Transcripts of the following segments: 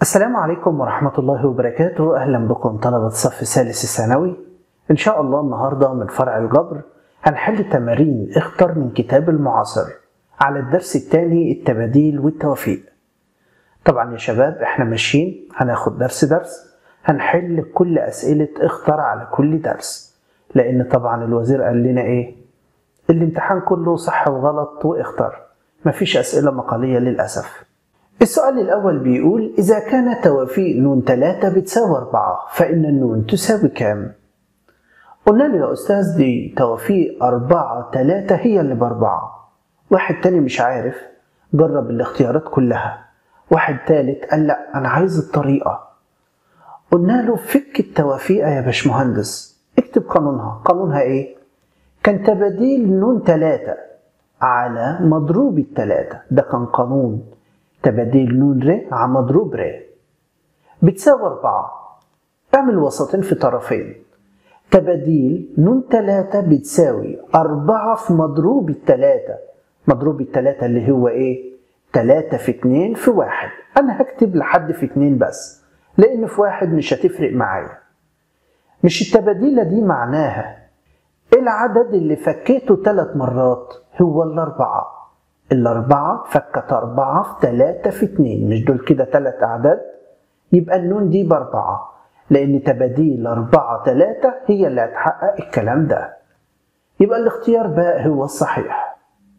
السلام عليكم ورحمة الله وبركاته أهلا بكم طلبة الصف الثالث الثانوي إن شاء الله النهاردة من فرع الجبر هنحل تمارين اختر من كتاب المعاصر على الدرس الثاني التباديل والتوافيق طبعا يا شباب احنا ماشيين هناخد درس درس هنحل كل أسئلة اختر على كل درس لأن طبعا الوزير قال لنا إيه الامتحان كله صح وغلط واختر مفيش أسئلة مقالية للأسف السؤال الأول بيقول إذا كان توافيق نون 3 بتساوي 4 فإن النون تساوي كام؟ قلنا له يا أستاذ دي توافيق 4 3 هي اللي بأربعة واحد تاني مش عارف جرب الاختيارات كلها واحد تالت قال لا أنا عايز الطريقة قلنا له فك التوافيق يا باشمهندس اكتب قانونها قانونها ايه؟ كان تباديل نون 3 على مضروب التلاتة ده كان قانون تباديل نون ر على مضروب ر بتساوي أربعة اعمل وسطين في طرفين تباديل نون تلاتة بتساوي أربعة في مضروب التلاتة مضروب التلاتة اللي هو إيه؟ تلاتة في اتنين في واحد أنا هكتب لحد في اتنين بس لأن في واحد مش هتفرق معايا مش التباديلة دي معناها العدد اللي فكيته ثلاث مرات هو الأربعة الأربعة فكت أربعة في تلاتة في اتنين مش دول كده تلات أعداد يبقى النون دي بأربعة لأن تباديل أربعة تلاتة هي اللي هتحقق الكلام ده يبقى الاختيار بقى هو الصحيح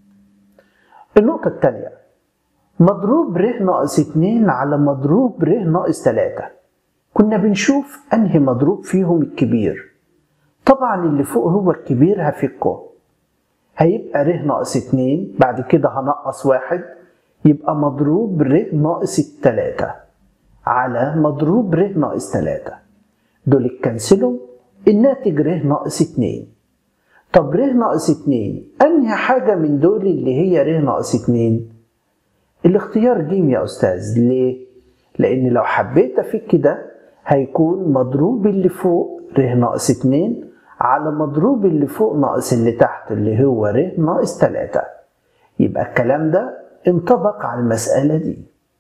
النقطة التانية مضروب ر ناقص اتنين على مضروب ر ناقص تلاتة كنا بنشوف أنهي مضروب فيهم الكبير طبعا اللي فوق هو الكبير هفكه هيبقى ر ناقص اتنين بعد كده هنقص واحد يبقى مضروب ر ناقص التلاتة على مضروب ر ناقص تلاتة دول اتكنسلوا الناتج ر ناقص اتنين طب ر ناقص اتنين أنهي حاجة من دول اللي هي ر ناقص اتنين الاختيار جيم يا أستاذ ليه؟ لأن لو حبيت أفك ده هيكون مضروب اللي فوق ر ناقص اتنين على مضروب اللي فوق ناقص اللي تحت اللي هو ر ناقص تلاتة يبقى الكلام ده انطبق على المسألة دي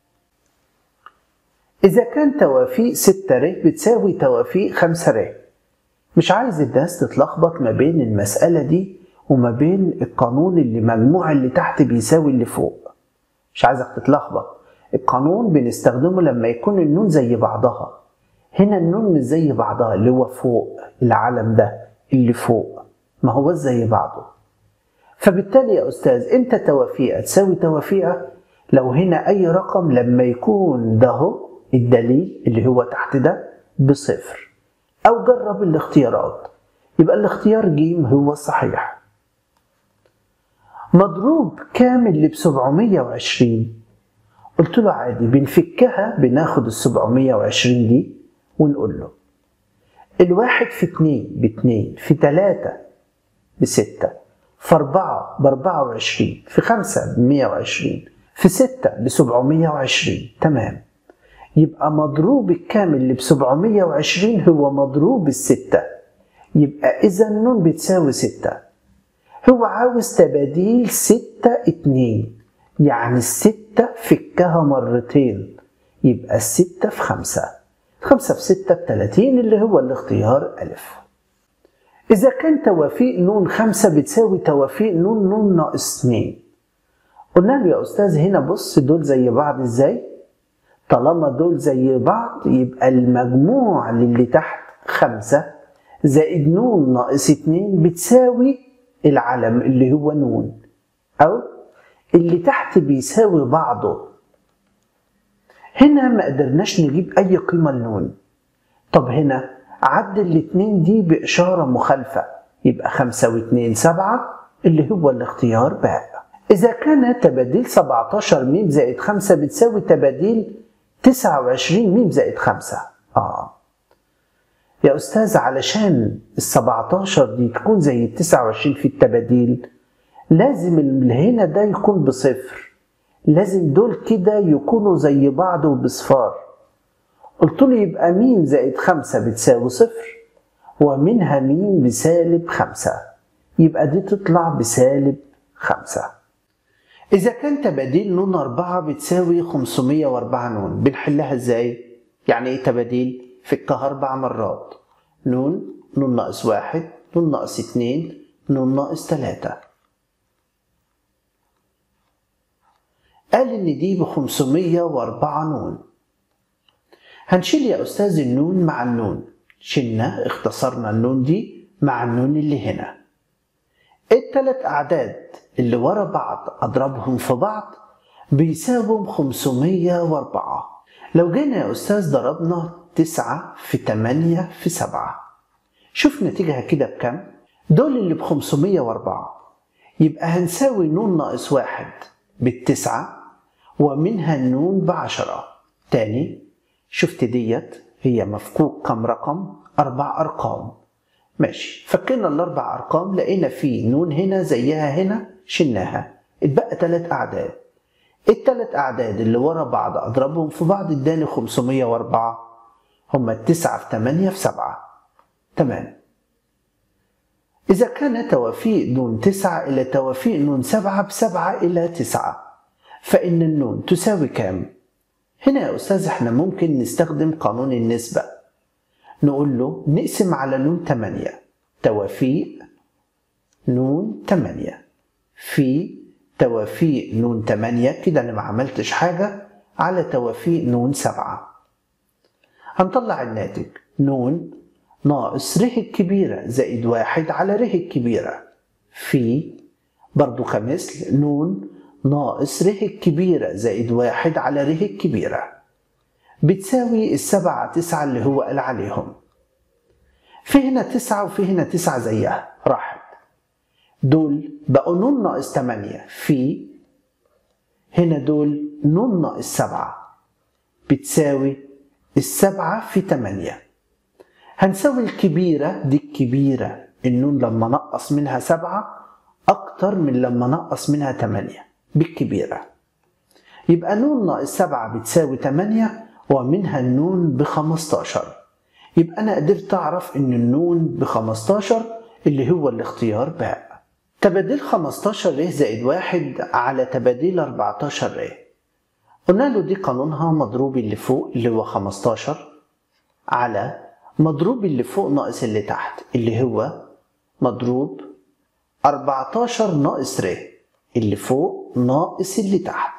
إذا كان توافيق ستة ر بتساوي توافيق خمسة ر مش عايز الناس تتلخبط ما بين المسألة دي وما بين القانون اللي مجموع اللي تحت بيساوي اللي فوق مش عايزك تتلخبط القانون بنستخدمه لما يكون النون زي بعضها هنا النون مش زي بعضها اللي هو فوق العلم ده اللي فوق ما هو زي بعضه فبالتالي يا أستاذ أنت توافيقة تساوي توافيقة لو هنا أي رقم لما يكون ده هو الدليل اللي هو تحت ده بصفر أو جرب الاختيارات يبقى الاختيار جيم هو الصحيح مضروب كامل اللي ب 720 قلت له عادي بنفكها بناخد ال 720 دي ونقول له الواحد في اتنين باتنين في تلاتة بستة في أربعة بأربعة وعشرين في خمسة بمية وعشرين في ستة بسبعمية وعشرين تمام يبقى مضروب الكامل اللي بسبعمية وعشرين هو مضروب الستة يبقى إذا النون بتساوي ستة هو عاوز تباديل ستة اتنين يعني الستة فكها مرتين يبقى الستة في خمسة خمسة في ستة بتلاتين اللي هو الاختيار ألف إذا كان توافيق نون خمسة بتساوي توافيق نون نون ناقص اتنين قلنا له يا أستاذ هنا بص دول زي بعض إزاي طالما دول زي بعض يبقى المجموع للي تحت خمسة زائد نون ناقص اتنين بتساوي العلم اللي هو نون أو اللي تحت بيساوي بعضه هنا ما قدرناش نجيب أي قيمة لنون طب هنا عد الاتنين دي بإشارة مخالفة يبقى خمسة واتنين سبعة اللي هو الاختيار باء إذا كان تباديل 17 ميم زائد 5 بتساوي تباديل 29 ميم زائد 5 آه يا أستاذ علشان ال 17 دي تكون زي ال 29 في التباديل لازم اللي هنا ده يكون بصفر لازم دول كده يكونوا زي بعض وبصفار قلت له يبقى ميم زائد خمسة بتساوي صفر ومنها ميم بسالب خمسة يبقى دي تطلع بسالب خمسة إذا كان تباديل نون أربعة بتساوي 504 نون بنحلها إزاي؟ يعني إيه تباديل؟ فكها أربع مرات نون نون ناقص واحد نون ناقص اتنين نون ناقص تلاتة قال إن دي ب 504 نون هنشيل يا أستاذ النون مع النون شلنا اختصرنا النون دي مع النون اللي هنا التلات أعداد اللي ورا بعض أضربهم في بعض بيساووا 504 لو جينا يا أستاذ ضربنا 9 في 8 في 7 شوف نتيجها كده بكم دول اللي ب 504 يبقى هنساوي نون ناقص واحد بالتسعة ومنها النون بعشرة تاني شفت ديت هي مفكوك كم رقم أربع أرقام ماشي فكنا الأربع أرقام لقينا في نون هنا زيها هنا شلناها اتبقى تلات أعداد التلات أعداد اللي ورا بعض أضربهم في بعض اداني 504 هما التسعة في تمانية في سبعة تمام إذا كان توافيق نون تسعة إلى توافيق نون سبعة بسبعة إلى تسعة فإن النون تساوي كام؟ هنا يا أستاذ إحنا ممكن نستخدم قانون النسبة نقول له نقسم على نون 8 توافيق نون 8 في توافيق نون 8 كده أنا ما عملتش حاجة على توافيق نون 7 هنطلع الناتج نون ناقص ر الكبيرة زائد واحد على ر الكبيرة في برضو كمثل نون ناقص ر الكبيرة زائد واحد على ر الكبيرة بتساوي السبعة تسعة اللي هو قال عليهم في هنا تسعة وفي هنا تسعة زيها راحت دول بقوا نون ناقص تمانية في هنا دول نون ناقص سبعة بتساوي السبعة في تمانية هنساوي الكبيرة دي الكبيرة النون لما نقص منها سبعة أكتر من لما نقص منها تمانية بالكبيرة يبقى نون ناقص سبعة بتساوي تمانية ومنها النون بخمستاشر يبقى أنا قدرت أعرف إن النون بخمستاشر اللي هو الاختيار باء تباديل خمستاشر ر زائد واحد على تباديل أربعتاشر ر قلنا له دي قانونها مضروب اللي فوق اللي هو خمستاشر على مضروب اللي فوق ناقص اللي تحت اللي هو مضروب 14 ناقص ر اللي فوق ناقص اللي تحت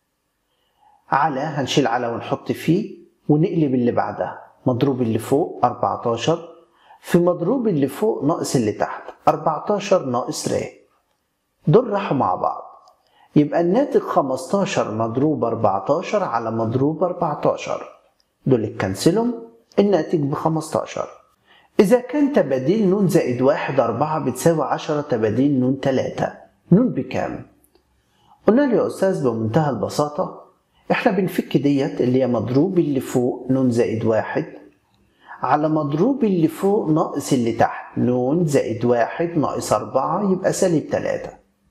على هنشيل على ونحط فيه ونقلب اللي بعدها مضروب اللي فوق 14 في مضروب اللي فوق ناقص اللي تحت 14 ناقص ر دول راحوا مع بعض يبقى الناتج 15 مضروب 14 على مضروب 14 دول اتكنسلهم الناتج ب 15 إذا كان تباديل نون زائد واحد أربعة بتساوي عشرة تباديل نون تلاتة نون بكام؟ قلنا له يا أستاذ بمنتهى البساطة إحنا بنفك ديت اللي هي مضروب اللي فوق نون زائد واحد على مضروب اللي فوق ناقص اللي تحت نون زائد واحد ناقص أربعة يبقى سالب تلاتة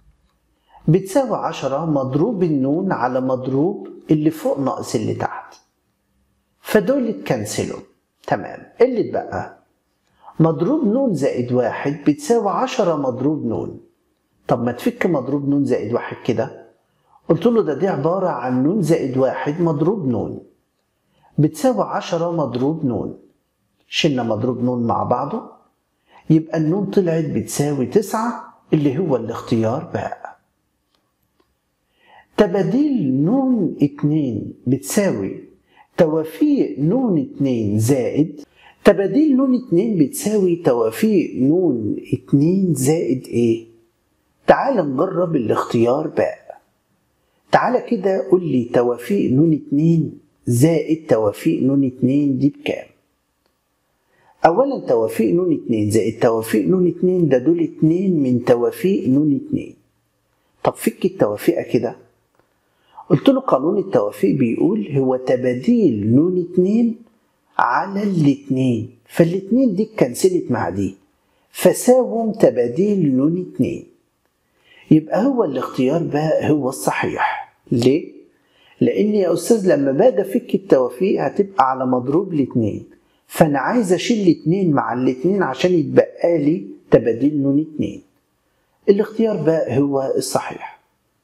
بتساوي عشرة مضروب النون على مضروب اللي فوق ناقص اللي تحت فدول اتكنسلوا تمام اللي اتبقى مضروب نون زائد واحد بتساوي عشرة مضروب نون طب ما تفك مضروب نون زائد واحد كده قلت له ده دي عبارة عن نون زائد واحد مضروب نون بتساوي عشرة مضروب نون شلنا مضروب نون مع بعضه يبقى النون طلعت بتساوي تسعة اللي هو الاختيار باء تباديل نون اتنين بتساوي توافيق نون اتنين زائد تباديل نون اتنين بتساوي توافيق نون اتنين زائد ايه؟ تعال نجرب الاختيار باء تعال كده قول لي توافيق نون اتنين زائد توافيق نون اتنين دي بكام؟ أولا توافيق نون اتنين زائد توافيق نون اتنين ده دول اتنين من توافيق نون اتنين طب فك التوافيق كده قلت له قانون التوافيق بيقول هو تباديل نون اتنين على الاتنين فالاتنين دي اتكنسلت مع دي فساوم تباديل نون اتنين يبقى هو الاختيار بقى هو الصحيح ليه؟ لأن يا أستاذ لما باجي أفك التوافيق هتبقى على مضروب الاتنين فأنا عايز أشيل الاتنين مع الاتنين عشان يتبقى لي تباديل نون اتنين الاختيار بقى هو الصحيح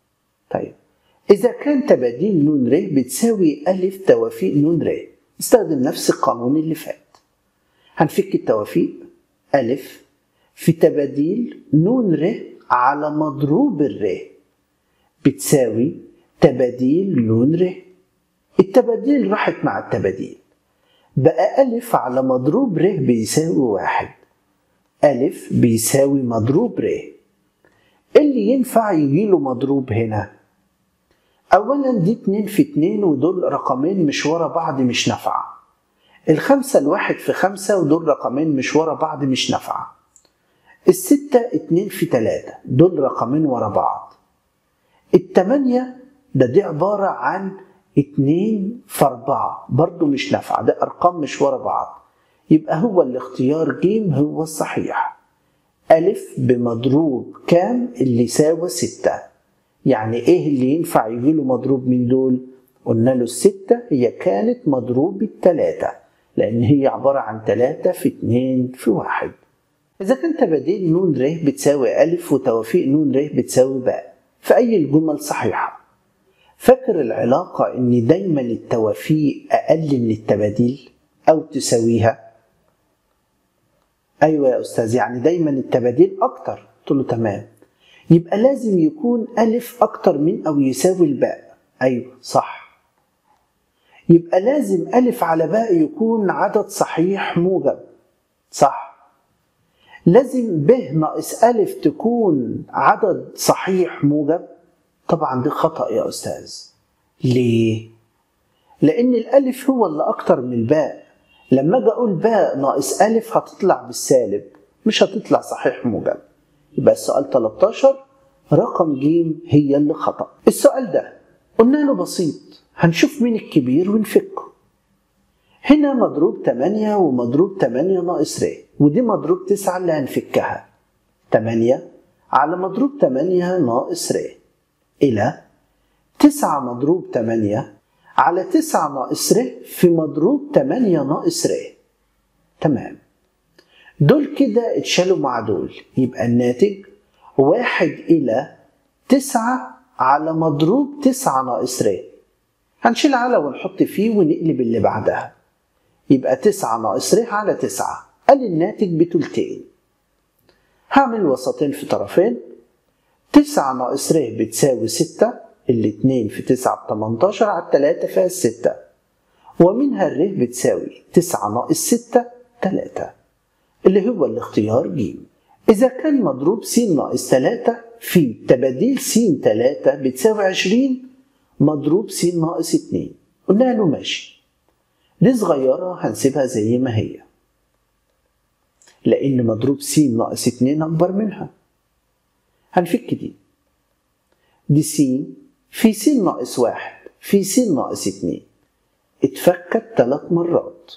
طيب إذا كان تباديل نون ر بتساوي ألف توافيق نون ر استخدم نفس القانون اللي فات هنفك التوافيق ألف في تباديل نون ر على مضروب الر بتساوي تباديل نون ر التباديل راحت مع التباديل بقى ألف على مضروب ر بيساوي واحد ألف بيساوي مضروب ر اللي ينفع يجيله مضروب هنا أولا دي اتنين في اتنين ودول رقمين مش ورا بعض مش نافعة الخمسة الواحد في خمسة ودول رقمين مش ورا بعض مش نافعة الستة اتنين في تلاتة دول رقمين ورا بعض التمانية ده دي عبارة عن اتنين في أربعة برضو مش نافعة ده أرقام مش ورا بعض يبقى هو الاختيار جيم هو الصحيح ألف بمضروب كام اللي يساوي ستة يعني إيه اللي ينفع يجيله مضروب من دول قلنا له الستة هي كانت مضروب التلاتة لأن هي عبارة عن تلاتة في اتنين في واحد إذا كان تباديل نون ر بتساوي ألف وتوافيق نون ر بتساوي باء فأي الجمل صحيحة فاكر العلاقة إن دايما التوافيق أقل من التباديل أو تساويها أيوة يا أستاذ يعني دايما التباديل أكتر قلت له تمام يبقى لازم يكون ألف أكتر من أو يساوي الباء أيوة صح يبقى لازم ألف على باء يكون عدد صحيح موجب صح لازم ب ناقص ألف تكون عدد صحيح موجب طبعا دي خطأ يا أستاذ ليه؟ لأن الألف هو اللي أكتر من الباء لما أجي أقول باء ناقص ألف هتطلع بالسالب مش هتطلع صحيح موجب يبقى السؤال 13 رقم ج هي اللي خطأ السؤال ده قلنا له بسيط هنشوف مين الكبير ونفكه هنا مضروب 8 ومضروب 8 ناقص ر ودي مضروب 9 اللي هنفكها 8 على مضروب 8 ناقص ر إلى 9 مضروب 8 على 9 ناقص ر في مضروب 8 ناقص ر تمام دول كده اتشالوا مع دول يبقى الناتج واحد إلى تسعة على مضروب تسعة ناقص ر هنشيل على ونحط فيه ونقلب اللي بعدها يبقى تسعة ناقص ر على تسعة قال الناتج بتلتين هعمل وسطين في طرفين تسعة ناقص ر بتساوي ستة الاتنين في تسعة بتمنتاشر على التلاتة فيها الستة ومنها الر بتساوي تسعة ناقص ستة تلاتة اللي هو الاختيار ج إذا كان مضروب س ناقص تلاتة في تباديل س تلاتة بتساوي عشرين مضروب س ناقص اتنين قلنا له ماشي دي صغيرة هنسيبها زي ما هي لأن مضروب س ناقص اتنين أكبر منها هنفك دي دي س في س ناقص واحد في س ناقص اتنين اتفكت تلات مرات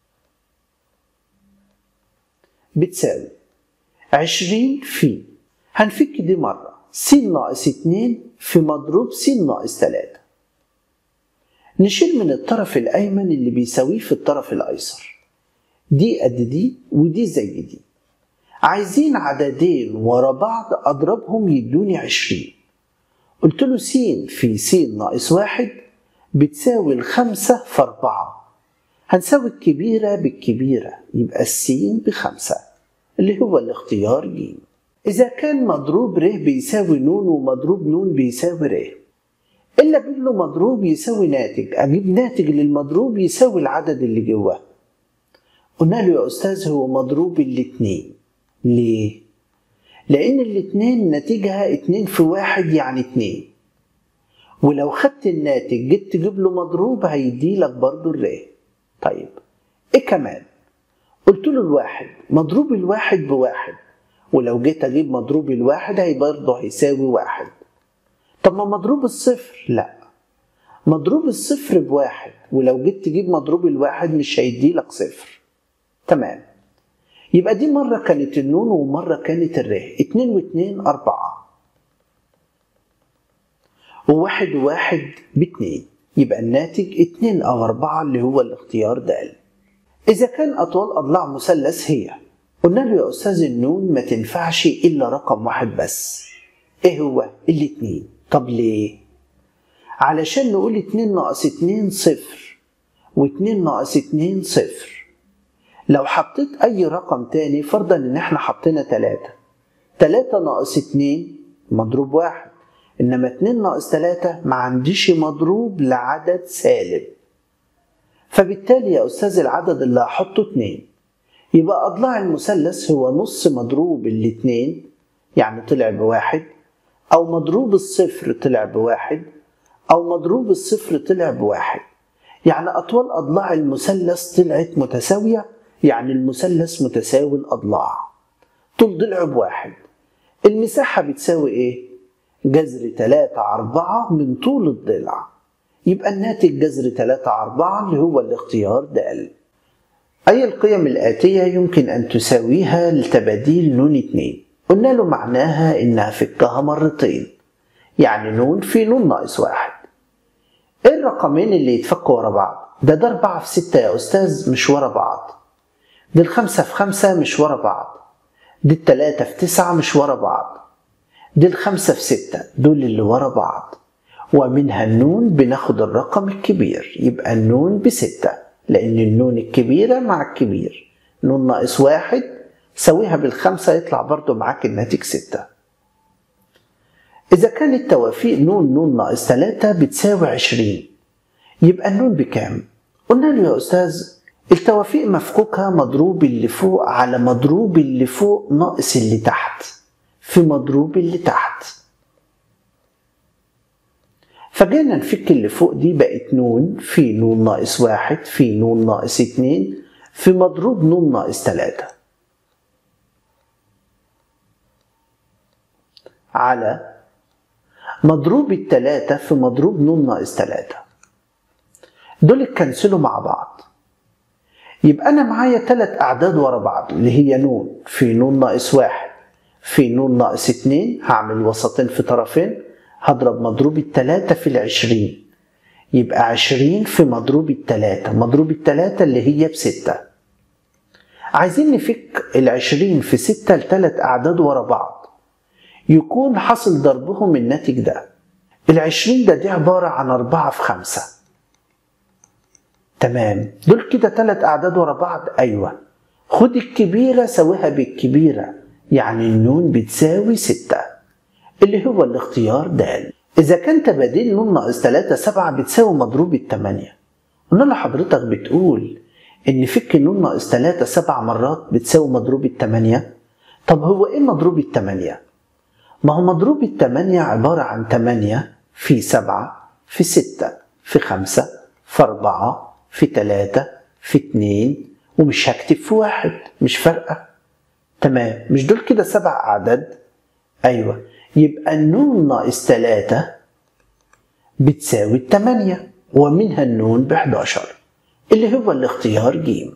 بتساوي عشرين في هنفك دي مرة س ناقص اتنين في مضروب س ناقص تلاتة نشيل من الطرف الأيمن اللي بيساويه في الطرف الأيسر دي قد دي ودي زي دي عايزين عددين ورا بعض أضربهم يدوني عشرين قلت له س في س ناقص واحد بتساوي الخمسة في أربعة هنساوي الكبيرة بالكبيرة يبقى السين بخمسة اللي هو الاختيار ج إذا كان مضروب ر بيساوي نون ومضروب نون بيساوي ر إلا أجيب له مضروب يساوي ناتج أجيب ناتج للمضروب يساوي العدد اللي جواه قلنا له يا أستاذ هو مضروب الاتنين ليه؟ لأن الاتنين ناتجها اتنين في واحد يعني اتنين ولو خدت الناتج جيت تجيب له مضروب هيديلك برضه الر طيب ايه كمان قلت له الواحد مضروب الواحد بواحد ولو جيت اجيب مضروب الواحد هي برضه هيساوي واحد طب ما مضروب الصفر لا مضروب الصفر بواحد ولو جيت تجيب مضروب الواحد مش هيديلك صفر تمام يبقى دي مرة كانت النون ومرة كانت الر اتنين واتنين أربعة وواحد وواحد باتنين يبقى الناتج اتنين أو أربعة اللي هو الاختيار د إذا كان أطوال أضلاع مثلث هي قلنا له يا أستاذ النون ما تنفعش إلا رقم واحد بس إيه هو؟ الاتنين طب ليه؟ علشان نقول اتنين ناقص اتنين صفر واتنين ناقص اتنين صفر لو حطيت أي رقم تاني فرضا إن احنا حطينا تلاتة تلاتة ناقص اتنين مضروب واحد إنما اتنين ناقص تلاتة ما عنديش مضروب لعدد سالب فبالتالي يا أستاذ العدد اللي هحطه اتنين يبقى أضلاع المثلث هو نص مضروب الاتنين يعني طلع بواحد أو مضروب الصفر طلع بواحد أو مضروب الصفر طلع بواحد يعني أطوال أضلاع المثلث طلعت متساوية يعني المثلث متساوي الأضلاع طول ضلعه بواحد المساحة بتساوي إيه؟ جذر 3 4 من طول الضلع يبقى الناتج جذر 3 4 اللي هو الاختيار د أي القيم الآتية يمكن أن تساويها لتباديل نون 2 قلنا له معناها إنها فكها مرتين يعني نون في نون ناقص واحد إيه الرقمين اللي يتفكوا ورا بعض؟ ده ده 4 في 6 يا أستاذ مش ورا بعض دي الخمسة في خمسة مش ورا بعض دي التلاتة في تسعة مش ورا بعض دي الخمسة في ستة دول اللي ورا بعض ومنها النون بناخد الرقم الكبير يبقى النون بستة لأن النون الكبيرة مع الكبير نون ناقص واحد سويها بالخمسة يطلع برضو معاك الناتج ستة إذا كان التوافيق نون نون ناقص تلاتة بتساوي عشرين يبقى النون بكام؟ قلنا له يا أستاذ التوافيق مفكوكة مضروب اللي فوق على مضروب اللي فوق ناقص اللي تحت في مضروب اللي تحت فجينا نفك اللي فوق دي بقت نون في نون ناقص واحد في نون ناقص اتنين في مضروب نون ناقص تلاتة على مضروب التلاتة في مضروب نون ناقص تلاتة دول اتكنسلوا مع بعض يبقى أنا معايا تلات أعداد ورا بعض اللي هي نون في نون ناقص واحد في نون ناقص اتنين هعمل وسطين في طرفين هضرب مضروب التلاتة في العشرين يبقى عشرين في مضروب التلاتة مضروب التلاتة اللي هي بستة عايزين نفك العشرين في ستة لتلات أعداد ورا بعض يكون حصل ضربهم الناتج ده العشرين ده دي عبارة عن أربعة في خمسة تمام دول كده تلات أعداد ورا بعض أيوة خد الكبيرة سويها بالكبيرة يعني النون بتساوي ستة اللي هو الاختيار د إذا كان تباديل نون ناقص تلاتة سبعة بتساوي مضروب التمانية قلنا لحضرتك بتقول إن فك نون ناقص تلاتة سبع مرات بتساوي مضروب التمانية طب هو إيه مضروب التمانية؟ ما هو مضروب التمانية عبارة عن تمانية في سبعة في ستة في خمسة في أربعة في تلاتة في اتنين ومش هكتب في واحد مش فارقة تمام مش دول كده سبع أعداد أيوة يبقى النون ناقص تلاتة بتساوي التمانية ومنها النون بحداشر اللي هو الاختيار جيم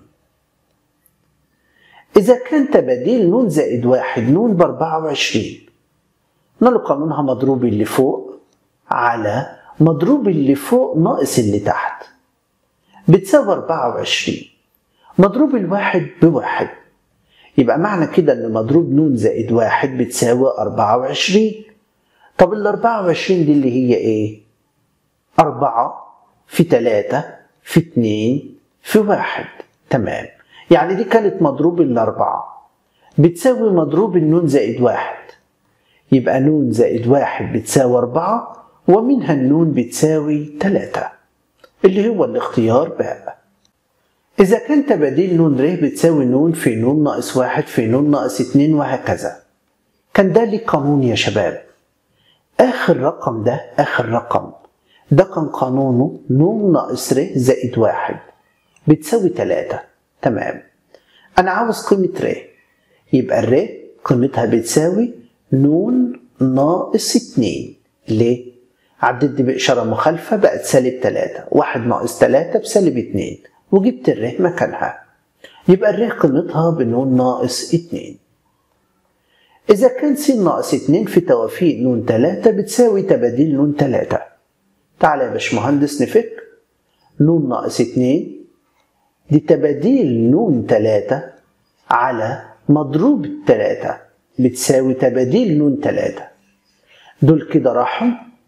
إذا كان تباديل نون زائد واحد نون بأربعة وعشرين نقول قانونها مضروب اللي فوق على مضروب اللي فوق ناقص اللي تحت بتساوي 24 مضروب الواحد بواحد يبقى معنى كده ان مضروب نون زائد واحد بتساوي 24 طب ال 24 دي اللي هي ايه؟ 4 في 3 في 2 في 1 تمام يعني دي كانت مضروب الأربعة بتساوي مضروب النون زائد واحد يبقى نون زائد واحد بتساوي أربعة ومنها النون بتساوي تلاتة اللي هو الاختيار باء إذا كان تباديل نون ر بتساوي نون في نون ناقص واحد في نون ناقص اتنين وهكذا كان ده ليه قانون يا شباب آخر رقم ده آخر رقم ده كان قانونه نون ناقص ر زائد واحد بتساوي تلاتة تمام أنا عاوز قيمة ر يبقى الر قيمتها بتساوي نون ناقص اتنين ليه؟ عدت دي بإشارة مخالفة بقت سالب تلاتة واحد ناقص تلاتة بسالب اتنين وجبت الره مكانها يبقى الره قيمتها بنون ناقص اتنين إذا كان س ناقص اتنين في توافيق نون تلاتة بتساوي تباديل نون تلاتة تعالى يا باشمهندس نفك نون ناقص اتنين دي تباديل نون تلاتة على مضروب التلاتة بتساوي تباديل نون تلاتة دول كده راحوا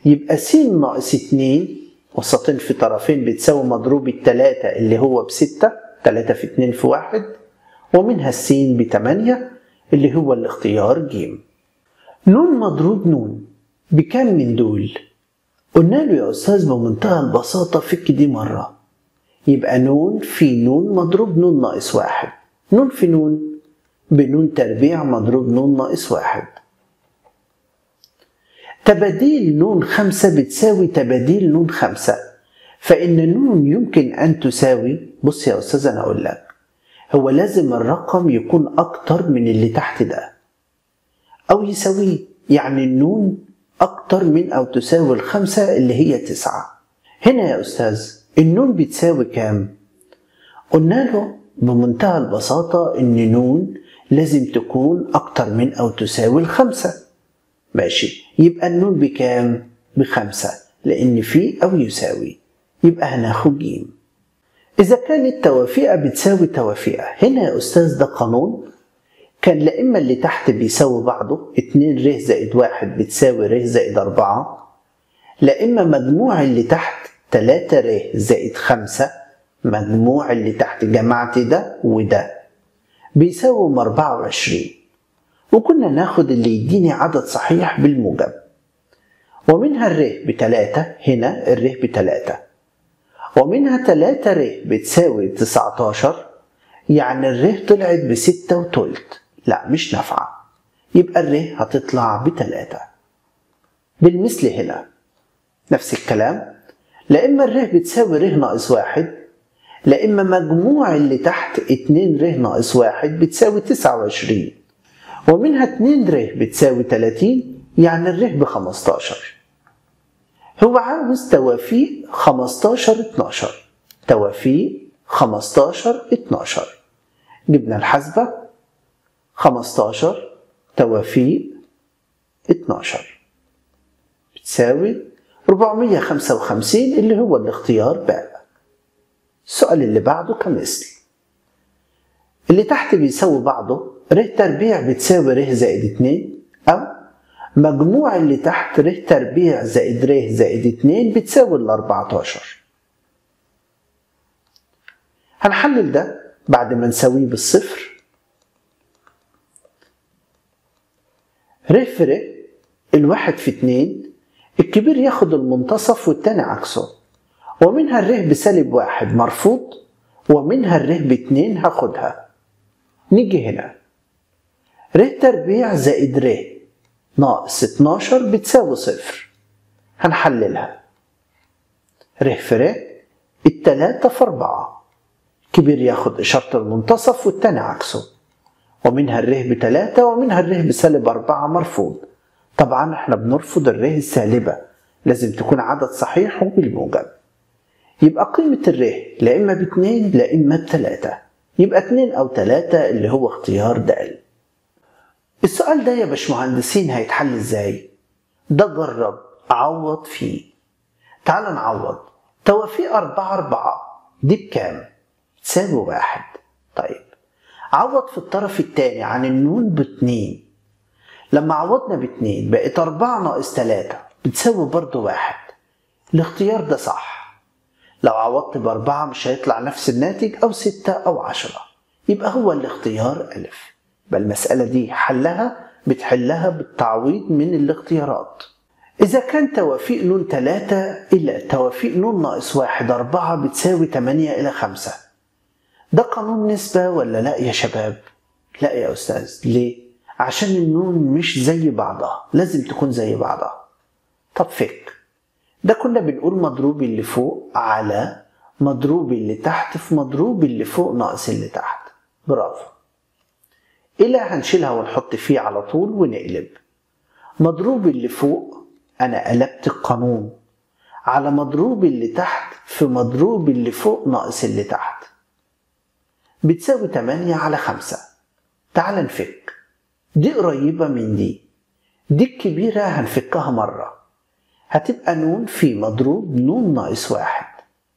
يبقى س ناقص اتنين وسطين في طرفين بتساوي مضروب التلاتة اللي هو بستة تلاتة في اتنين في واحد ومنها السين بتمانية اللي هو الاختيار ج نون مضروب نون بكام من دول؟ قلنا له يا أستاذ بمنتهى البساطة فك دي مرة يبقى نون في نون مضروب نون ناقص واحد نون في نون بنون تربيع مضروب نون ناقص واحد تباديل نون خمسة بتساوي تباديل نون خمسة فإن نون يمكن أن تساوي بص يا أستاذ أنا أقول لك هو لازم الرقم يكون أكتر من اللي تحت ده أو يساويه يعني النون أكتر من أو تساوي الخمسة اللي هي تسعة هنا يا أستاذ النون بتساوي كام؟ قلنا له بمنتهى البساطة إن نون لازم تكون أكتر من أو تساوي الخمسة ماشي يبقى النون بكام؟ بخمسة لأن في أو يساوي يبقى هناخد جيم إذا كانت توافيقة بتساوي توافيقة هنا يا أستاذ ده قانون كان لا إما اللي تحت بيساوي بعضه اتنين ر زائد واحد بتساوي ر زائد أربعة لا إما مجموع اللي تحت تلاتة ر زائد خمسة مجموع اللي تحت جمعت ده وده بيساوي أربعة وعشرين وكنا ناخد اللي يديني عدد صحيح بالموجب ومنها الر بتلاتة هنا الر بتلاتة ومنها تلاتة ر بتساوي تسعتاشر يعني الر طلعت بستة وتلت لا مش نافعة يبقى الر هتطلع بتلاتة بالمثل هنا نفس الكلام لا إما الر بتساوي ر ناقص واحد لا إما مجموع اللي تحت اتنين ر ناقص واحد بتساوي تسعة وعشرين ومنها اتنين ر بتساوي تلاتين يعني الر بخمستاشر هو عاوز توافيق خمستاشر اتناشر توافيق خمستاشر اتناشر جبنا الحاسبة خمستاشر توافيق اتناشر بتساوي 455 اللي هو الاختيار باء السؤال اللي بعده كمثل اللي تحت بيساوي بعضه ر تربيع بتساوي ر زائد 2 أو مجموع اللي تحت ر تربيع زائد ر زائد 2 بتساوي ال 14 هنحلل ده بعد ما نساويه بالصفر ر في ر الواحد في اتنين الكبير ياخد المنتصف والتاني عكسه ومنها الر بسالب واحد مرفوض ومنها الر باتنين هاخدها نيجي هنا ر تربيع زائد ر ناقص 12 بتساوي صفر هنحللها ر في ر التلاتة في أربعة كبير ياخد إشارة المنتصف والتاني عكسه ومنها الره بتلاتة ومنها الره بسالب أربعة مرفوض طبعا احنا بنرفض الره السالبة لازم تكون عدد صحيح وبالموجب يبقى قيمة الره لا إما باتنين لا إما بتلاتة يبقى اتنين أو تلاتة اللي هو اختيار د السؤال ده يا باشمهندسين هيتحل ازاي؟ ده جرب عوض فيه تعال نعوض توافيق أربعة أربعة دي بكام؟ تساوي واحد طيب عوض في الطرف التاني عن النون باتنين لما عوضنا باتنين بقت أربعة ناقص تلاتة بتساوي برضو واحد الاختيار ده صح لو عوضت بأربعة مش هيطلع نفس الناتج أو ستة أو عشرة يبقى هو الاختيار ألف بل المسألة دي حلها بتحلها بالتعويض من الاختيارات إذا كان توافيق نون تلاتة إلى توافيق نون ناقص واحد أربعة بتساوي تمانية إلى خمسة ده قانون نسبة ولا لا يا شباب؟ لا يا أستاذ ليه؟ عشان النون مش زي بعضها لازم تكون زي بعضها طب فك ده كنا بنقول مضروب اللي فوق على مضروب اللي تحت في مضروب اللي فوق ناقص اللي تحت برافو إلى هنشيلها ونحط فيه على طول ونقلب مضروب اللي فوق أنا قلبت القانون على مضروب اللي تحت في مضروب اللي فوق ناقص اللي تحت بتساوي 8 على 5 تعال نفك دي قريبة من دي دي الكبيرة هنفكها مرة هتبقى نون في مضروب نون ناقص واحد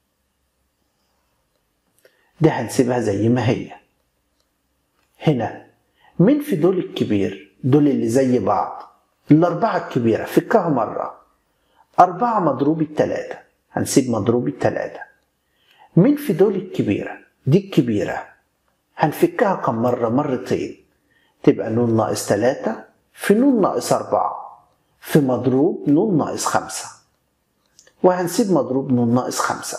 ده هنسيبها زي ما هي هنا مين في دول الكبير دول اللي زي بعض الأربعة الكبيرة فكها مرة أربعة مضروب التلاتة هنسيب مضروب التلاتة مين في دول الكبيرة دي الكبيرة هنفكها كم مرة مرتين تبقى نون ناقص تلاتة في نون ناقص أربعة في مضروب نون ناقص خمسة وهنسيب مضروب نون ناقص خمسة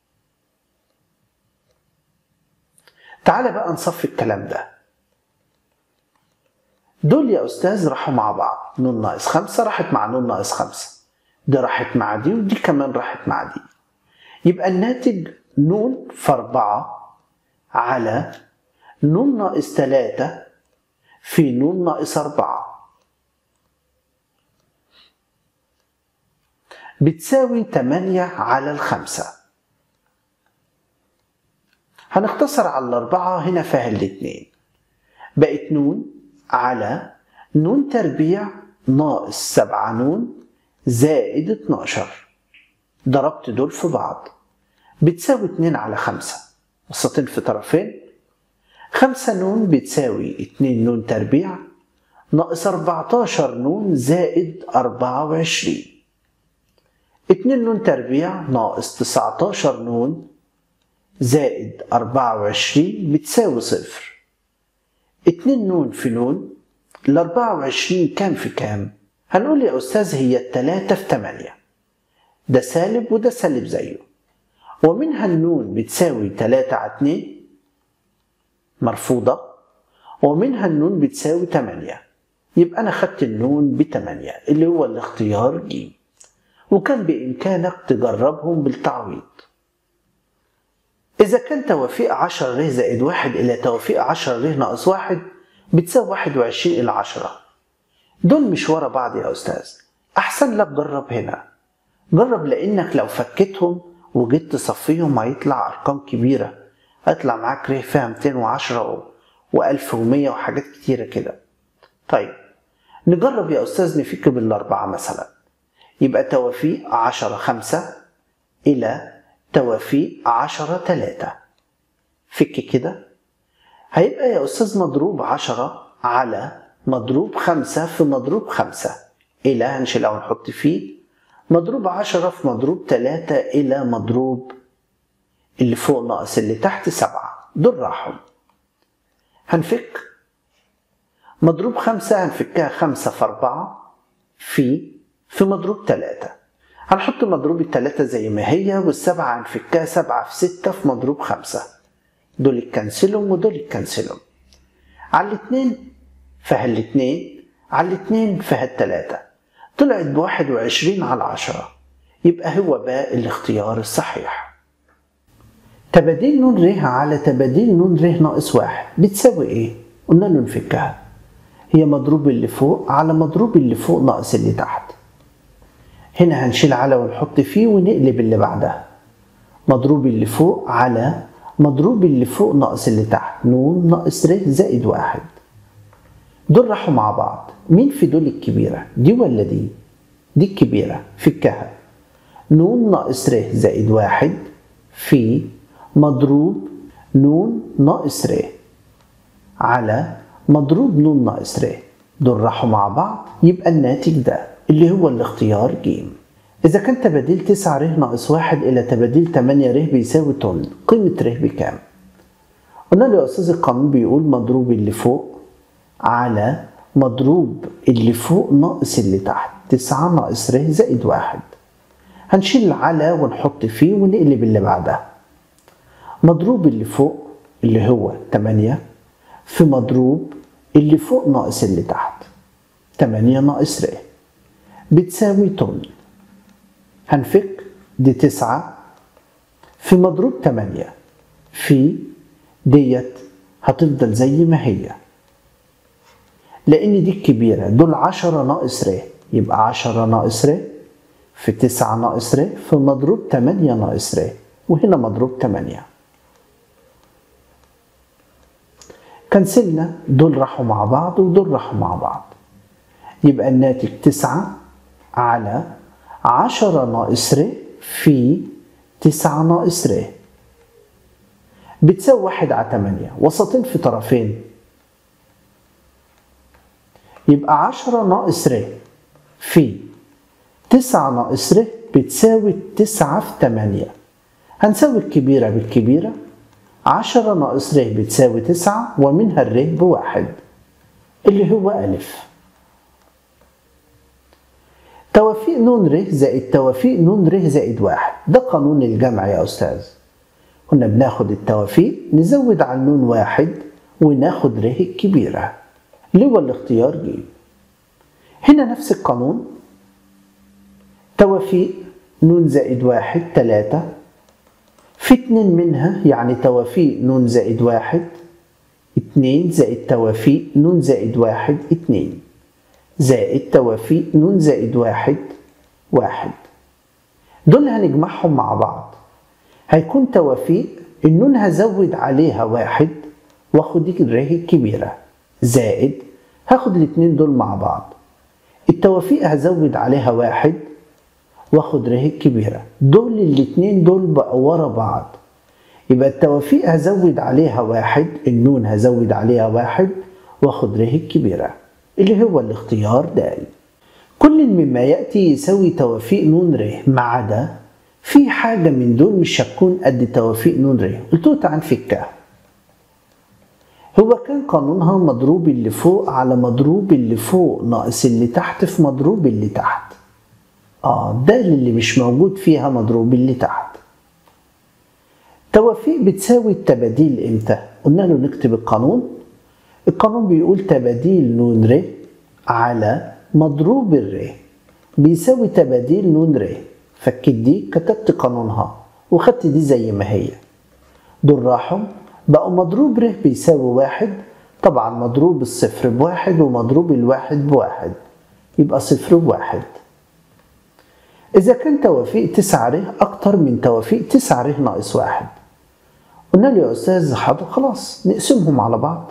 تعالى بقى نصفي الكلام ده دول يا أستاذ راحوا مع بعض نون ناقص خمسة راحت مع نون ناقص خمسة دي راحت مع دي ودي كمان راحت مع دي يبقى الناتج نون في أربعة على نون ناقص تلاتة في نون ناقص أربعة بتساوي تمانية على الخمسة هنختصر على الأربعة هنا فيها الاتنين بقت نون على نون تربيع ناقص سبعة نون زائد اتناشر ضربت دول في بعض بتساوي اتنين على خمسة وسطين في طرفين خمسة نون بتساوي اتنين نون تربيع ناقص أربعتاشر نون زائد أربعة وعشرين اتنين نون تربيع ناقص تسعتاشر نون زائد أربعة وعشرين بتساوي صفر اتنين نون في نون الأربعة وعشرين كام في كام؟ هنقول يا أستاذ هي التلاتة في تمانية ده سالب وده سالب زيه ومنها النون بتساوي تلاتة على اتنين مرفوضة ومنها النون بتساوي تمانية يبقى أنا خدت النون بتمانية اللي هو الاختيار ج وكان بإمكانك تجربهم بالتعويض إذا كان توافيق عشر ر زائد واحد إلى توافيق عشر ر ناقص واحد بتساوي واحد وعشرين إلى عشرة دول مش ورا بعض يا أستاذ أحسن لك جرب هنا جرب لأنك لو فكتهم وجيت تصفيهم هيطلع أرقام كبيرة هيطلع معاك ر فيها 210 و1100 وحاجات كتيرة كده طيب نجرب يا أستاذ نفك بالأربعة مثلا يبقى توافيق عشرة خمسة إلى توافيق عشرة تلاتة فك كده هيبقى يا أستاذ مضروب عشرة على مضروب خمسة في مضروب خمسة إلى هنشيلها ونحط فيه مضروب عشرة في مضروب تلاتة إلى مضروب اللي فوق ناقص اللي تحت سبعة دول راحوا هنفك مضروب خمسة هنفكها خمسة في أربعة في في مضروب تلاتة هنحط مضروب التلاتة زي ما هي والسبعة هنفكها سبعة في ستة في مضروب خمسة دول اتكنسلهم ودول اتكنسلهم على الاتنين فيها الاتنين على الاتنين فيها التلاتة طلعت بواحد وعشرين على عشرة يبقى هو بقى الاختيار الصحيح تباديل نون ر على تباديل نون ر ناقص واحد بتساوي ايه؟ قلنا له نفكها هي مضروب اللي فوق على مضروب اللي فوق ناقص اللي تحت هنا هنشيل على ونحط فيه ونقلب اللي بعدها مضروب اللي فوق على مضروب اللي فوق ناقص اللي تحت نون ناقص ر زائد واحد دول راحوا مع بعض مين في دول الكبيرة دي ولا دي دي الكبيرة فكها نون ناقص ر زائد واحد في مضروب نون ناقص ر على مضروب نون ناقص ر دول راحوا مع بعض يبقى الناتج ده اللي هو الاختيار ج إذا كان تباديل 9 ر ناقص واحد إلى تباديل 8 ر بيساوي طن قيمة ر بكام؟ قلنا له يا أستاذ القانون بيقول مضروب اللي فوق على مضروب اللي فوق ناقص اللي تحت 9 ناقص ر زائد واحد هنشيل على ونحط فيه ونقلب اللي بعدها مضروب اللي فوق اللي هو 8 في مضروب اللي فوق ناقص اللي تحت 8 ناقص ر بتساوي طن هنفك دي تسعة في مضروب تمانية في ديت هتفضل زي ما هي لأن دي الكبيرة دول عشرة ناقص ر يبقى عشرة ناقص ر في تسعة ناقص ر في مضروب تمانية ناقص ر وهنا مضروب تمانية كنسلنا دول راحوا مع بعض ودول راحوا مع بعض يبقى الناتج تسعة على عشرة ناقص ر في تسعة ناقص ر بتساوي واحد على تمانية وسطين في طرفين يبقى عشرة ناقص ر في تسعة ناقص ر بتساوي تسعة في تمانية هنساوي الكبيرة بالكبيرة عشرة ناقص ر بتساوي تسعة ومنها الر بواحد اللي هو ألف توافيق نون ر زائد توافيق نون ر زائد واحد ده قانون الجمع يا أستاذ كنا بناخد التوافيق نزود على النون واحد وناخد ر الكبيرة اللي هو الاختيار ج هنا نفس القانون توافيق نون زائد واحد تلاتة في اتنين منها يعني توافيق نون زائد واحد اتنين زائد توافيق نون زائد واحد اتنين زائد توافيق نون زائد واحد واحد دول هنجمعهم مع بعض هيكون توافيق النون هزود عليها واحد واخد الره الكبيرة زائد هاخد الاتنين دول مع بعض التوافيق هزود عليها واحد واخد ره الكبيرة دول الاتنين دول بقى ورا بعض يبقى التوافيق هزود عليها واحد النون هزود عليها واحد واخد ره الكبيرة اللي هو الاختيار د كل مما يأتي يساوي توافيق نون ر ما عدا في حاجة من دول مش هتكون قد توافيق نون ر قلت له تعال نفكها هو كان قانونها مضروب اللي فوق على مضروب اللي فوق ناقص اللي تحت في مضروب اللي تحت اه ده اللي مش موجود فيها مضروب اللي تحت توافيق بتساوي التباديل امتى قلنا له نكتب القانون القانون بيقول تباديل نون ر على مضروب الر بيساوي تباديل نون ر فكيت دي كتبت قانونها وخدت دي زي ما هي دول راحوا بقوا مضروب ر بيساوي واحد طبعا مضروب الصفر بواحد ومضروب الواحد بواحد يبقى صفر بواحد إذا كان توافيق تسعة ر أكتر من توافيق تسعة ر ناقص واحد قلنا له يا أستاذ حاضر خلاص نقسمهم على بعض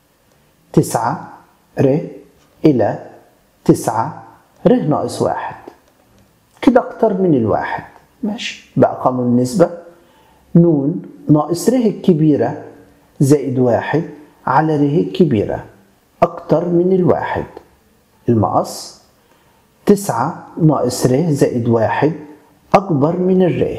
تسعة ر إلى تسعة ر ناقص واحد كده أكتر من الواحد ماشي بقى قانون النسبة نون ناقص ر الكبيرة زائد واحد على ر الكبيرة أكتر من الواحد المقص تسعة ناقص ر زائد واحد أكبر من الر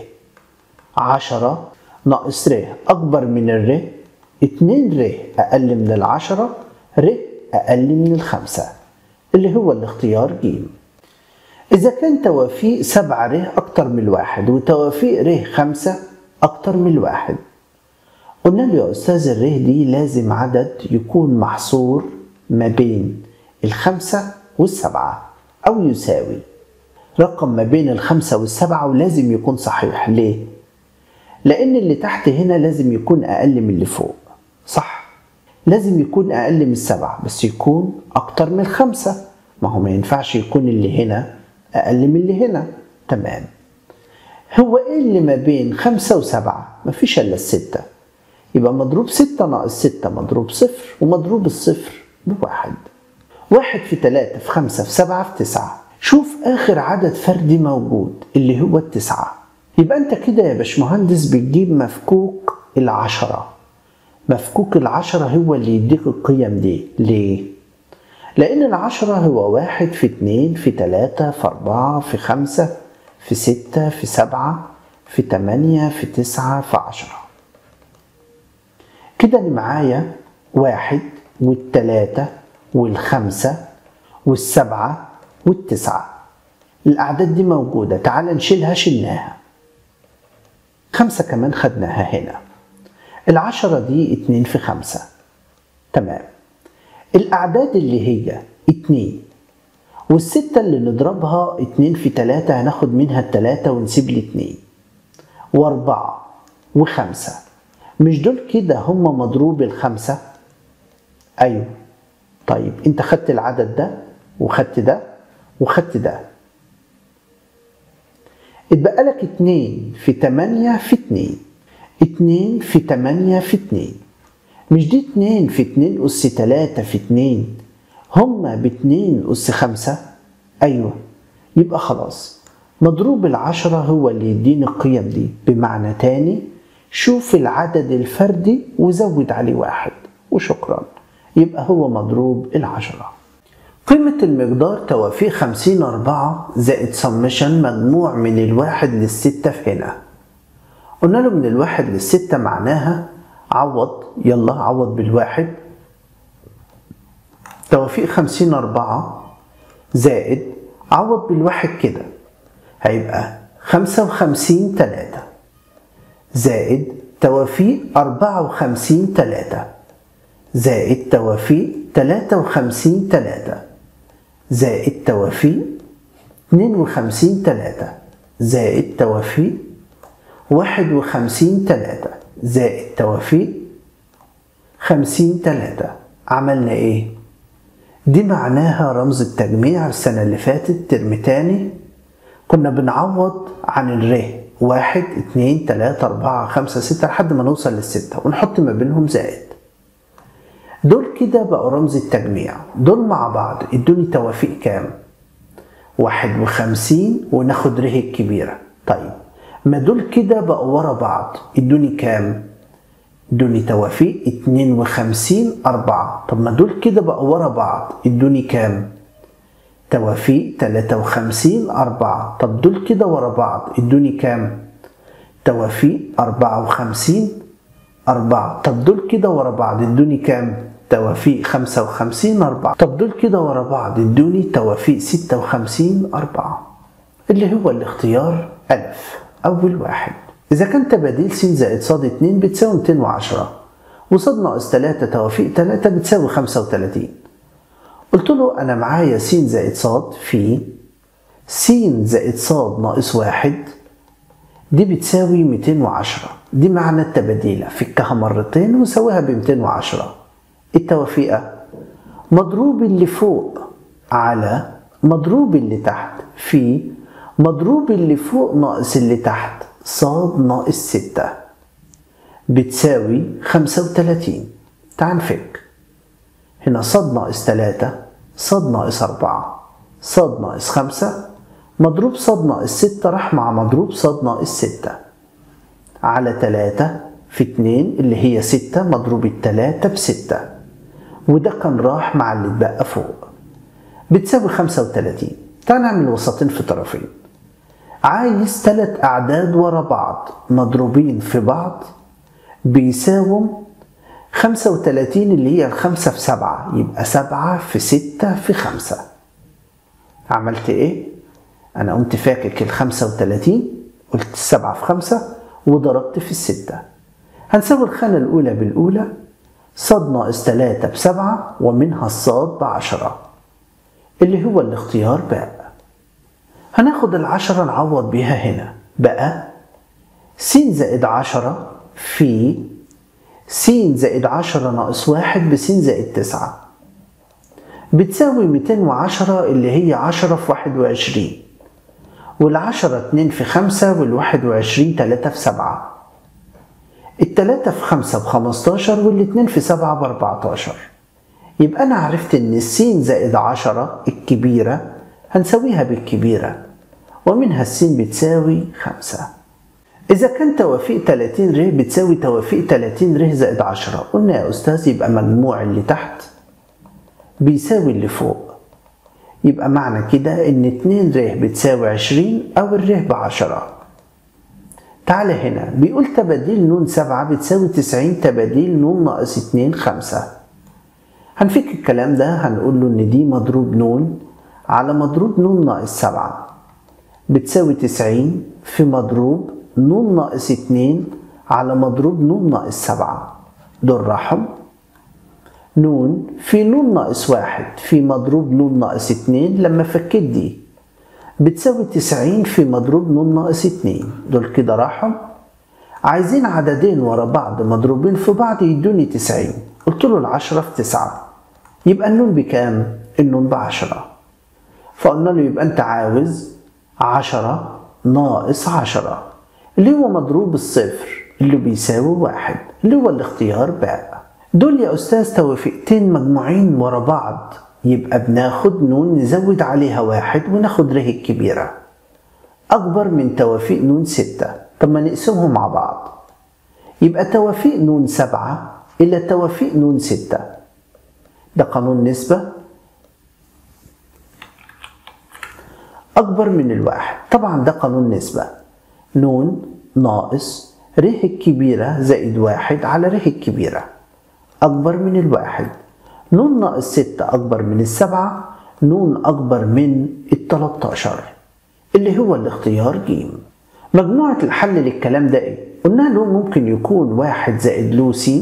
عشرة ناقص ر أكبر من الر اتنين ر أقل من العشرة ر أقل من الخمسة اللي هو الاختيار ج إذا كان توافيق سبعة ر أكتر من الواحد وتوافيق ر خمسة أكتر من الواحد قلنا له يا أستاذ الر دي لازم عدد يكون محصور ما بين الخمسة والسبعة أو يساوي رقم ما بين الخمسة والسبعة ولازم يكون صحيح ليه؟ لأن اللي تحت هنا لازم يكون أقل من اللي فوق صح لازم يكون أقل من السبعة بس يكون أكتر من الخمسة ما هو ما ينفعش يكون اللي هنا أقل من اللي هنا تمام هو إيه اللي ما بين خمسة وسبعة مفيش إلا الستة يبقى مضروب ستة ناقص ستة مضروب صفر ومضروب الصفر بواحد واحد في تلاتة في خمسة في سبعة في تسعة شوف آخر عدد فردي موجود اللي هو التسعة يبقى أنت كده يا باشمهندس بتجيب مفكوك العشرة مفكوك العشرة هو اللي يديك القيم دي ليه؟ لأن العشرة هو واحد في اتنين في تلاتة في أربعة في خمسة في ستة في سبعة في تمانية في تسعة في عشرة كده أنا معايا واحد والتلاتة والخمسة والسبعة والتسعة الأعداد دي موجودة تعال نشيلها شلناها خمسة كمان خدناها هنا العشرة دي اتنين في خمسة تمام الأعداد اللي هي اتنين والستة اللي نضربها اتنين في تلاتة هناخد منها التلاتة ونسيب الاتنين واربعة وخمسة مش دول كده هما مضروب الخمسة أيوه طيب انت خدت العدد ده وخدت ده وخدت ده اتبقى لك اتنين في تمانية في اتنين اتنين في تمانية في اتنين مش دي اتنين في اتنين أس تلاتة في اتنين هما باتنين أس خمسة أيوة يبقى خلاص مضروب العشرة هو اللي يديني القيم دي بمعنى تاني شوف العدد الفردي وزود عليه واحد وشكرا يبقى هو مضروب العشرة قيمة المقدار توافيق خمسين أربعة زائد سمشن مجموع من الواحد للستة في هنا قلنا له من الواحد للستة معناها عوض يلا عوض بالواحد توافيق خمسين أربعة زائد عوض بالواحد كده هيبقى خمسة وخمسين تلاتة زائد توافيق أربعة وخمسين تلاتة زائد توافيق تلاتة وخمسين تلاتة زائد توافيق اتنين وخمسين تلاتة زائد توافيق واحد وخمسين تلاتة زائد توافيق خمسين تلاتة عملنا ايه؟ دي معناها رمز التجميع السنة اللي فاتت ترم تاني كنا بنعوض عن الره واحد اتنين تلاتة أربعة خمسة ستة لحد ما نوصل للستة ونحط ما بينهم زائد دول كده بقوا رمز التجميع دول مع بعض ادوني توافيق كام واحد وخمسين وناخد ره الكبيرة طيب ما دول كده بقوا ورا بعض ادوني كام ادوني توافيق اتنين وخمسين أربعة طب ما دول كده بقوا ورا بعض ادوني كام توافيق تلاتة وخمسين أربعة طب دول كده ورا بعض ادوني كام توافيق أربعة وخمسين أربعة طب دول كده ورا بعض ادوني كام توافيق خمسة وخمسين أربعة طب دول كده ورا بعض ادوني توافيق ستة وخمسين أربعة اللي هو الاختيار ألف أول واحد إذا كان تباديل س زائد ص 2 بتساوي 210 وص ناقص 3 توافيق 3 بتساوي 35 قلت له أنا معايا س زائد ص في س زائد ص ناقص 1 دي بتساوي 210 دي معنى التباديلة فكها مرتين وساويها ب 210 التوافيقة مضروب اللي فوق على مضروب اللي تحت في مضروب اللي فوق ناقص اللي تحت صاد ناقص ستة بتساوي خمسة وتلاتين تعال نفك هنا صاد ناقص تلاتة صاد ناقص أربعة صاد ناقص خمسة مضروب صاد ناقص ستة راح مع مضروب صاد ناقص ستة على تلاتة في اتنين اللي هي ستة مضروب التلاتة بستة وده كان راح مع اللي اتبقى فوق بتساوي خمسة وتلاتين تعال نعمل وسطين في طرفين عايز تلات أعداد ورا بعض مضروبين في بعض بيساوم خمسة وتلاتين اللي هي الخمسة في سبعة يبقى سبعة في ستة في خمسة عملت ايه؟ أنا قمت فاكك الخمسة وتلاتين قلت السبعة في خمسة وضربت في الستة هنساوي الخانة الأولى بالأولى صاد ناقص تلاتة بسبعة ومنها الصاد بعشرة اللي هو الاختيار باء هناخد العشرة نعوض بيها هنا بقى س زائد عشرة في س زائد عشرة ناقص واحد بس زائد تسعة بتساوي ميتين وعشرة اللي هي عشرة في واحد وعشرين والعشرة اتنين في خمسة والواحد وعشرين تلاتة في سبعة التلاتة في خمسة بخمستاشر والاتنين في سبعة بأربعتاشر يبقى أنا عرفت إن السين زائد عشرة الكبيرة هنسويها بالكبيرة ومنها السين بتساوي خمسة إذا كان توافيق 30 ر بتساوي توافيق 30 ر زائد 10 قلنا يا أستاذ يبقى مجموع اللي تحت بيساوي اللي فوق يبقى معنى كده إن 2 ر بتساوي 20 أو الر بعشرة تعالى هنا بيقول تباديل نون 7 بتساوي 90 تباديل نون ناقص 2 5 هنفك الكلام ده هنقول له إن دي مضروب نون على مضروب نون ناقص 7 بتساوي 90 في مضروب نون ناقص 2 على مضروب نون ناقص 7 دول راحوا نون في نون ناقص 1 في مضروب نون ناقص 2 لما فكيت دي بتساوي 90 في مضروب نون ناقص 2 دول كده راحوا عايزين عددين ورا بعض مضروبين في بعض يدوني 90 قلت له العشرة في 9 يبقى النون بكام؟ النون بعشرة فقلنا له يبقى انت عاوز عشرة ناقص عشرة اللي هو مضروب الصفر اللي بيساوي واحد اللي هو الاختيار باء دول يا أستاذ توافقتين مجموعين ورا بعض يبقى بناخد نون نزود عليها واحد وناخد ره الكبيرة أكبر من توافيق نون ستة طب ما نقسمهم مع بعض يبقى توافيق نون سبعة إلى توافيق نون ستة ده قانون نسبة أكبر من الواحد طبعا ده قانون نسبة نون ناقص ر الكبيرة زائد واحد على ر الكبيرة أكبر من الواحد نون ناقص ستة أكبر من السبعة نون أكبر من التلاتاشر اللي هو الاختيار ج مجموعة الحل للكلام ده ايه؟ قلنا له ممكن يكون واحد زائد له س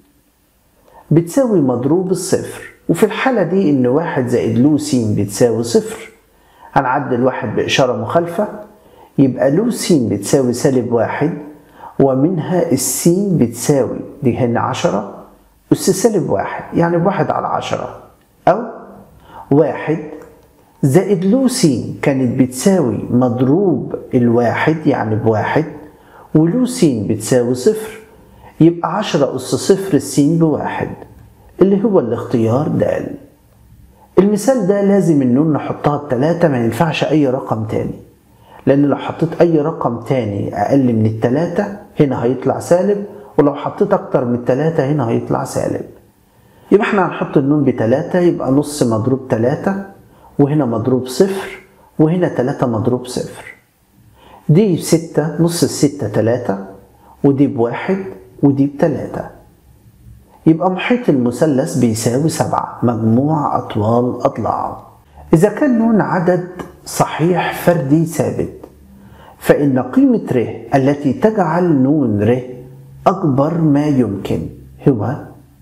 بتساوي مضروب الصفر وفي الحالة دي إن واحد زائد له س بتساوي صفر هنعدل واحد بإشارة مخالفة يبقى له س بتساوي سالب واحد ومنها السين بتساوي دي هنا عشرة أس سالب واحد يعني بواحد على عشرة أو واحد زائد له س كانت بتساوي مضروب الواحد يعني بواحد وله س بتساوي صفر يبقى عشرة أس صفر السين بواحد اللي هو الاختيار د المثال ده لازم النون نحطها بتلاتة ما ينفعش أي رقم تاني لأن لو حطيت أي رقم تاني أقل من التلاتة هنا هيطلع سالب ولو حطيت أكتر من التلاتة هنا هيطلع سالب يبقى احنا هنحط النون بتلاتة يبقى نص مضروب تلاتة وهنا مضروب صفر وهنا تلاتة مضروب صفر دي بستة نص الستة تلاتة ودي بواحد ودي بتلاتة يبقى محيط المثلث بيساوي سبعة مجموع أطوال أضلاعه إذا كان نون عدد صحيح فردي ثابت فإن قيمة ر التي تجعل نون ر أكبر ما يمكن هو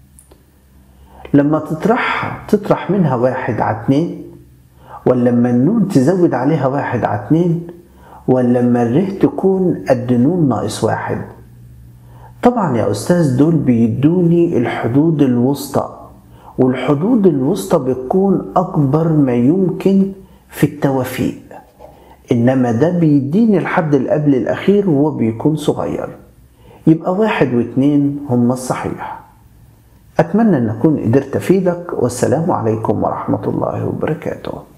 لما تطرحها تطرح منها واحد على اتنين ولا لما النون تزود عليها واحد على اتنين ولا لما الره تكون قد نون ناقص واحد طبعا يا أستاذ دول بيدوني الحدود الوسطى والحدود الوسطى بتكون أكبر ما يمكن في التوافيق إنما ده بيديني الحد اللي قبل الأخير وهو بيكون صغير يبقى واحد واثنين هما الصحيح أتمنى أن أكون قدرت أفيدك والسلام عليكم ورحمة الله وبركاته